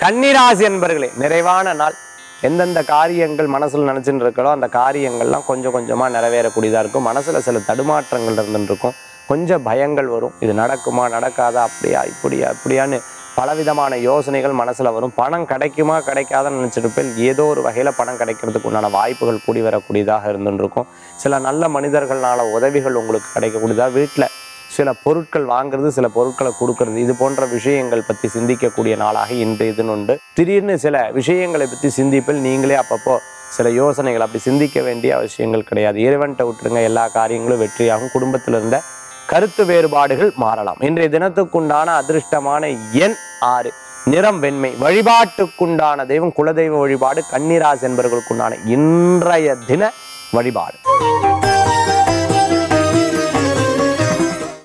கன்னிராசி என்பர்களே நிறைவான நாள் எந்தெந்த காரியங்கள் மனசுல நினைச்சுட்டு இருக்கோ அந்த காரியங்கள்லாம் கொஞ்சம் கொஞ்சமா நிறைவேறக்கூடியதா இருக்கும் மனசுல சில தடுமாற்றங்கள் இருந்துட்டு இருக்கும் கொஞ்சம் பயங்கள் வரும் இது நடக்குமா நடக்காதா அப்படியா இப்படியா இப்படியான்னு பலவிதமான யோசனைகள் மனசுல வரும் பணம் கிடைக்குமா கிடைக்காதான்னு நினைச்சிருப்பேன் ஏதோ ஒரு வகையில பணம் கிடைக்கிறதுக்கு உண்டான வாய்ப்புகள் கூடி வரக்கூடியதாக இருந்துட்டு இருக்கும் சில நல்ல மனிதர்களால உதவிகள் உங்களுக்கு கிடைக்கக்கூடியதா வீட்டுல சில பொருட்கள் வாங்குறது சில பொருட்களை கொடுக்கறது இது போன்ற விஷயங்கள் பற்றி சிந்திக்கக்கூடிய நாளாக இன்றைய தினம் உண்டு திடீர்னு சில விஷயங்களை பற்றி சிந்திப்பில் நீங்களே அப்பப்போ சில யோசனைகள் அப்படி சிந்திக்க வேண்டிய அவசியங்கள் கிடையாது இறைவன்ட்ட விட்டுருங்க எல்லா காரியங்களும் வெற்றியாகும் குடும்பத்தில் இருந்த கருத்து வேறுபாடுகள் மாறலாம் இன்றைய தினத்துக்குண்டான அதிர்ஷ்டமான எண் ஆறு நிறம் வெண்மை வழிபாட்டுக்குண்டான தெய்வம் குலதெய்வ வழிபாடு கன்னிராசி என்பவர்களுக்குண்டான இன்றைய தின வழிபாடு